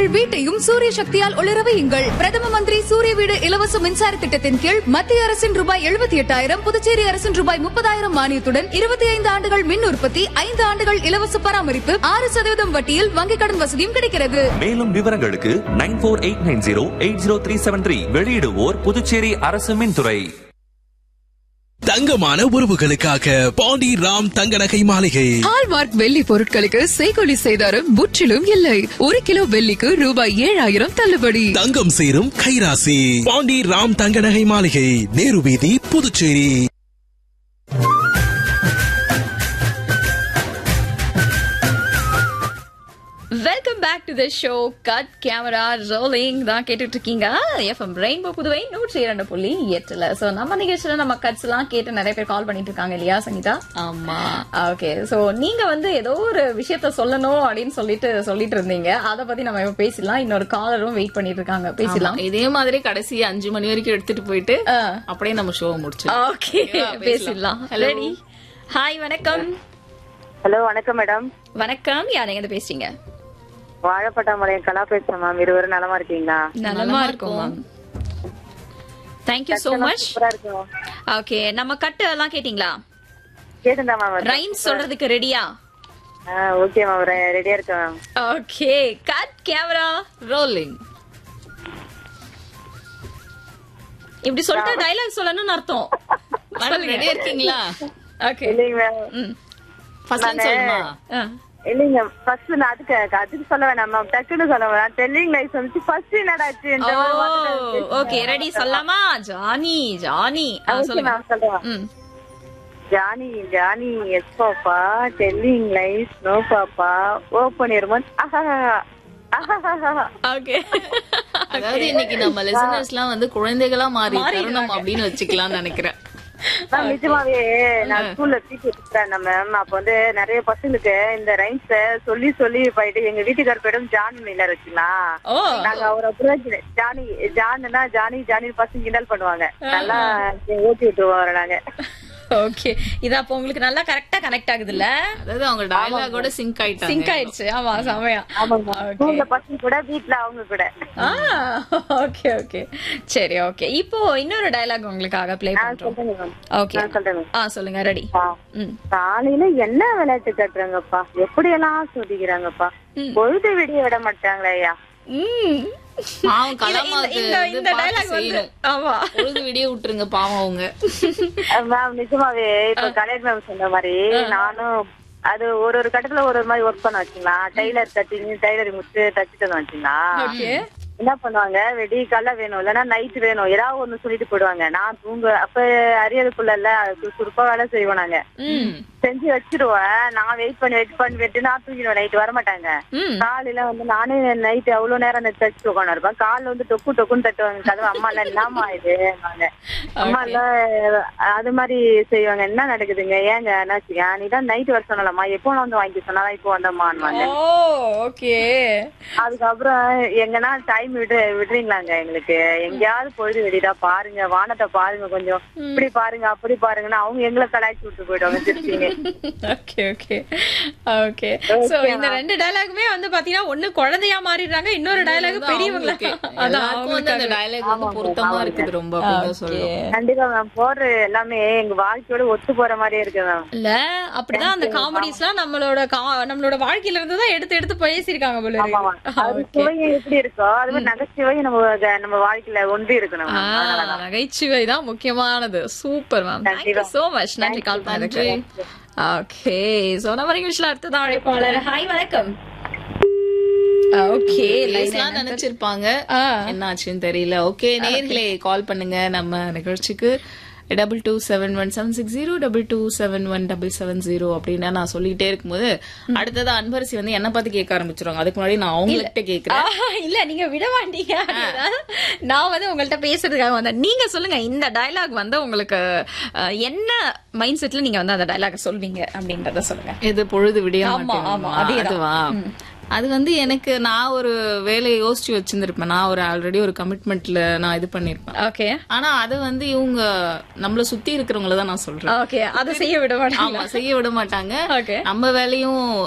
உங்கள் வீட்டையும் சூரிய சக்தியால் ஒளிர வையுங்கள் பிரதம மந்திரி சூரிய வீடு இலவச மின்சார திட்டத்தின் கீழ் மத்திய அரசின் ரூபாய் எழுபத்தி எட்டாயிரம் புதுச்சேரி அரசின் ரூபாய் முப்பதாயிரம் மானியத்துடன் இருபத்தி ஐந்து ஆண்டுகள் மின் உற்பத்தி ஐந்து ஆண்டுகள் இலவச பராமரிப்பு ஆறு சதவீதம் வட்டியில் வங்கிக் கடன் வசதியும் கிடைக்கிறது மேலும் விவரங்களுக்கு nine four eight nine zero eight zero three seven three வெளியிடுவோர் புதுச்சேரி அரசு மின்துறை தங்கமான உறவுகளுக்காக பாண்டி ராம் தங்க நகை மாளிகை ஹால்மார்க் வெள்ளி பொருட்களுக்கு செய்கொலி செய்தாரும் முற்றிலும் இல்லை ஒரு கிலோ வெள்ளிக்கு ரூபாய் ஏழாயிரம் தள்ளுபடி தங்கம் சேரும் கைராசி பாண்டி ராம் தங்க நகை மாளிகை நேரு வீதி Puducherry welcome back to the show cut camera rolling தான் கேட்டுட்டு இருக்கீங்க எஃப்எம் ரெயின்போ புதுவை நூற்றி இரண்டு புள்ளி எட்டுல சோ நம்ம நிகழ்ச்சியில நம்ம கட்ஸ் எல்லாம் கேட்டு நிறைய பேர் கால் பண்ணிட்டு இருக்காங்க இல்லையா சங்கீதா ஆமா ஓகே சோ நீங்க வந்து ஏதோ ஒரு விஷயத்த சொல்லணும் அப்படின்னு சொல்லிட்டு சொல்லிட்டு இருந்தீங்க அத பத்தி நம்ம இப்ப பேசலாம் இன்னொரு காலரும் வெயிட் பண்ணிட்டு இருக்காங்க பேசலாம் ஆமா, இதே மாதிரி கடைசி அஞ்சு மணி வரைக்கும் எடுத்துட்டு போயிட்டு அப்படியே நம்ம ஷோ முடிச்சோம் ஓகே பேசலாம். பேசிடலாம் Hello. ரெடி ஹாய் வணக்கம் ஹலோ வணக்கம் மேடம் வணக்கம் யார் எங்க பேசுறீங்க வாழைப்பட்டாம்பாளையம் கலா பேசுறேன் மேம் இருவரும் நலமா இருக்கீங்களா நலமா இருக்கும் மேம் தேங்க்யூ சோ மச் சூப்பரா இருக்கும் ஓகே நம்ம கட்டு எல்லாம் கேட்டிங்களா கேட்டுந்தா மேம் ரைம்ஸ் சொல்றதுக்கு ரெடியா ஓகே மேம் ரெடியா இருக்கேன் ma'am okay cut camera rolling இப்படி சொல்லிட்டு டைலாக் சொல்லணும்னு அர்த்தம் மேடம் ரெடியா இருக்கீங்களா ஓகே இல்லைங்க மேம் ஃபர்ஸ்ட் சொல்லுமா இல்லைங்க ஃபர்ஸ்ட் நான் அதுக்கு அதுக்கு சொல்ல வேணாம் மேம் டக்குன்னு சொல்ல வேணாம் டெல்லிங் லைஃப் வந்து ஃபர்ஸ்ட் என்னடா ஆச்சு இந்த மாதிரி மாத்திரம் ஓகே ரெடி சொல்லலாமா ஜானி ஜானி ஆ, ஓகே சொல்லுங்க மேம் சொல்றேன் ம் Johnny Johnny yes papa telling life no papa open இருமன் ஓகே அதாவது இன்னைக்கு நம்ம லிசனர்ஸ் எல்லாம் வந்து குழந்தைகளா மாறி தருணம் அப்படின்னு வச்சுக்கலாம்னு நினைக்கிறேன் மேம் நிஜமாவே நான் ஸ்கூல்ல டீச்சர் இருக்கிறேன் மேம் அப்ப வந்து நிறைய பசங்களுக்கு இந்த ரைம்ஸ் சொல்லி சொல்லி போயிட்டு எங்க வீட்டுக்கார போயிடும் ஜான் மில்லர் வச்சுக்கலாம் ஓ நாங்க அவர் அப்புறம் ஜானி ஜானுனா ஜானி ஜானி பசங்க கிண்டல் பண்ணுவாங்க நல்லா ஓட்டி விட்டுருவோம் நாங்க ஓகே இது அப்போ உங்களுக்கு நல்லா கரெக்டா கனெக்ட் ஆகுதுல்ல அதாவது அவங்க டயலாகோட சிங்க் ஆயிட்டாங்க சிங்க் ஆயிடுச்சு ஆமா செமையா ஆமாங்க ஓகே ஸ்கூல்ல பசங்க கூட வீட்ல அவங்க கூட ஆ ஓகே ஓகே சரி ஓகே இப்போ இன்னொரு டயலாக் உங்களுக்காக ப்ளே நான் பண்றோம் சொல்றேங்க மேம் ஓகே நான் சொல்றேன் மேம் ஆ சொல்லுங்க ரெடி ம் காலையில என்ன விளையாட்டு கட்டுறாங்கப்பா எப்படி எல்லாம் சோதிக்கிறாங்கப்பா பொழுது விடிய விட மாட்டாங்களே ஐயா ம் பாவம் கலாமாவுக்கு இந்த வந்து இந்த பாட்டு டயலாக் வந்து செய்யணும் ஆமா பொழுது விடிய விட்டுருங்க பாவம் அவங்க மேம் நிஜமாவே இப்ப கலெக்டர் மேம் சொன்ன மாதிரி நானும் அது ஒரு ஒரு கட்டத்துல ஒரு ஒரு மாதிரி ஒர்க் பண்ண வச்சுங்களா டெய்லர் தச்சிங் டெய்லர் முடிச்சு தச்சுட்டு வச்சுங்களா ஓகே என்ன பண்ணுவாங்க வெடி கால வேணும் இல்லைன்னா நைட் வேணும் ஏதாவது ஒண்ணு சொல்லிட்டு போயிடுவாங்க நான் தூங்க அப்ப அரியலுக்குள்ள இல்ல சுறுப்பா வேலை செய்வோம் நாங்க செஞ்சு வச்சிருவேன் நான் வெயிட் பண்ணி வெயிட் பண்ணி வெட்டி நான் தூங்கிடுவேன் நைட் வர மாட்டாங்க ம் காலையில வந்து நானே நைட் அவ்வளவு நேரம் அந்த தச்சு உட்காந்து இருப்பேன் காலைல வந்து டொக்கு டொக்குன்னு தட்டுவாங்க கதவு அம்மா எல்லாம் என்னமா இது நாங்க அம்மா எல்லாம் அது மாதிரி செய்வாங்க என்ன நடக்குதுங்க ஏங்க என்னாச்சுங்க நீ தான் நைட் வர சொன்னலம்மா எப்போ நான் வந்து வாங்கி சொன்னாலும் இப்போ வந்தம்மான்னு ஓ ஓகே அதுக்கப்புறம் எங்கன்னா டைம் விடு விடுறீங்களாங்க எங்களுக்கு எங்கேயாவது பொழுது வெடிடா பாருங்க வானத்தை பாருங்க கொஞ்சம் இப்படி பாருங்க அப்படி பாருங்கன்னா அவங்க எங்களை கலாய்ச்சி விட்டு போயிடுவாங்க திருப்பிங்க ஓகே ஓகே ஓகே சோ இந்த ரெண்டு டயலாகுமே வந்து பாத்தீங்கன்னா ஒண்ணு குழந்தையா மாறிடுறாங்க இன்னொரு டயலாக் பெரியவங்களா அவங்களுக்கு எல்லாருக்கும் வந்து அந்த டயலாக் வந்து பொருத்தமா இருக்குது ரொம்ப அப்படின்னு சொல்லணும் கண்டிப்பா மேம் போடுற எல்லாமே எங்க வாழ்க்கையோட ஒத்து போற மாதிரியே இருக்கு மேம் இல்ல அப்படிதான் அந்த காமெடிஸ்லாம் நம்மளோட கா- நம்மளோட வாழ்க்கையில இருந்து தான் எடுத்து எடுத்து பேசியிருக்காங்க போல ஆமா இருக்கு அது சுவையும் எப்படி இருக்கோ அது மாதிரி நகைச்சுவையும் நம்ம நம்ம வாழ்க்கையில ஒன்றி இருக்கணும் ஆ, நகைச்சுவை தான் முக்கியமானது super ma'am thank you so much நன்றி கால் பண்ணதுக்கு ஓகே சோ நம்ம நிகழ்ச்சியில அடுத்ததான் அழைப்பாளர் ஹாய் வணக்கம் ஓகே பேசலாம் நினைச்சிருப்பாங்க ஆ. என்ன ஆச்சுன்னு தெரியல ஓகே நேர்களே கால் பண்ணுங்க நம்ம நிகழ்ச்சிக்கு double two seven one seven six zero double two seven one double seven zero அப்படின்னு நான் சொல்லிட்டே இருக்கும்போது அடுத்தது அன்பரசி வந்து என்ன பார்த்து கேட்க ஆரம்பிச்சிருவாங்க அதுக்கு முன்னாடி நான் அவங்ககிட்ட கேக்குறேன் ஆஹா, இல்ல நீங்க விட மாட்டீங்க அப்படின்னா, நான் வந்து உங்கள்ட்ட பேசுறதுக்காக வந்தேன் நீங்க சொல்லுங்க இந்த டயலாக் வந்து உங்களுக்கு அஹ், என்ன மைண்ட் செட்ல நீங்க வந்து அந்த டயலாக் சொல்வீங்க அப்படின்றத சொல்லுங்க இது பொழுது விடிய ஆமா, மாட்டேங்குமா? ஆமா, அதேதான். அதுவா அது வந்து எனக்கு நான் ஒரு வேலையை யோசிச்சு வச்சிருந்திருப்பேன் நான் ஒரு ஆல்ரெடி ஒரு கமிட்மெண்ட்ல நான் இது பண்ணிருப்பேன் ஓகே ஆனா அது வந்து இவங்க நம்மள சுத்தி இருக்கிறவங்கள தான் நான் சொல்றேன் ஓகே அதை செய்ய விட மாட்டாங்க ஆமா செய்ய விட மாட்டாங்க Okay. நம்ம வேலையும்